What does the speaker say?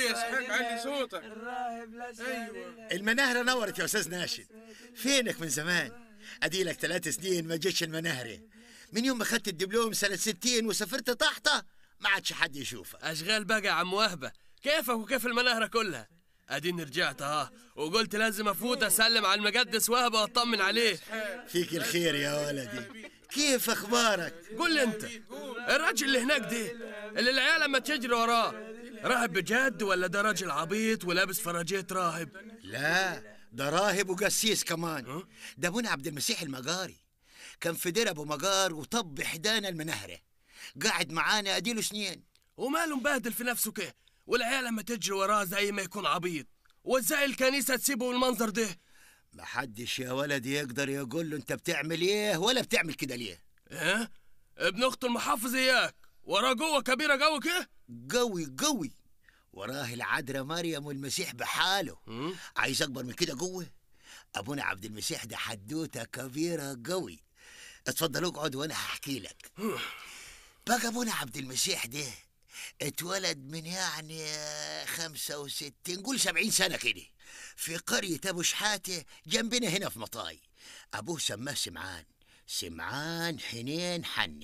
كويس حق علي صوتك الراهب الأسود أيوة. المناهرة نورت يا أستاذ ناشد فينك من زمان أديلك ثلاث سنين ما جيتش المناهرة من يوم ما خدت الدبلوم سنة ستين وسافرت طحطة ما عادش حد يشوفك اشغال بقى يا عم وهبه كيفك وكيف المناهره كلها اديني رجعت اه وقلت لازم افوت اسلم على المقدس وهبه واطمن عليه فيك الخير يا ولدي كيف أخبارك قول لي انت الراجل اللي هناك ده اللي العيال لما تجري وراه راهب بجد ولا ده راجل عبيط ولابس فراجيت راهب لا ده راهب وقسيس كمان ده ابونا عبد المسيح المقاري كان في دير ابو مقار وطب حدانا المنهره قاعد معانا اديله سنين وماله مبهدل في نفسه كده والعيال لما تجري وراه زي ما يكون عبيط وازاي الكنيسه تسيبه بالمنظر ده ما حدش يا ولدي يقدر يقول له انت بتعمل ايه ولا بتعمل كده ليه ايه ابن اخت المحافظ اياك وراه جوه كبيره قوي كده قوي قوي وراه العذراء مريم والمسيح بحاله عايز اكبر من كده قوه ابونا عبد المسيح ده حدوته كبيره قوي اتفضل اقعد وانا هحكي لك بقى ابونا عبد المسيح ده اتولد من يعني خمسة وستين قول سبعين سنة كده في قرية أبو شحاتة جنبنا هنا في مطاي أبوه سماه سمعان سمعان حنين حني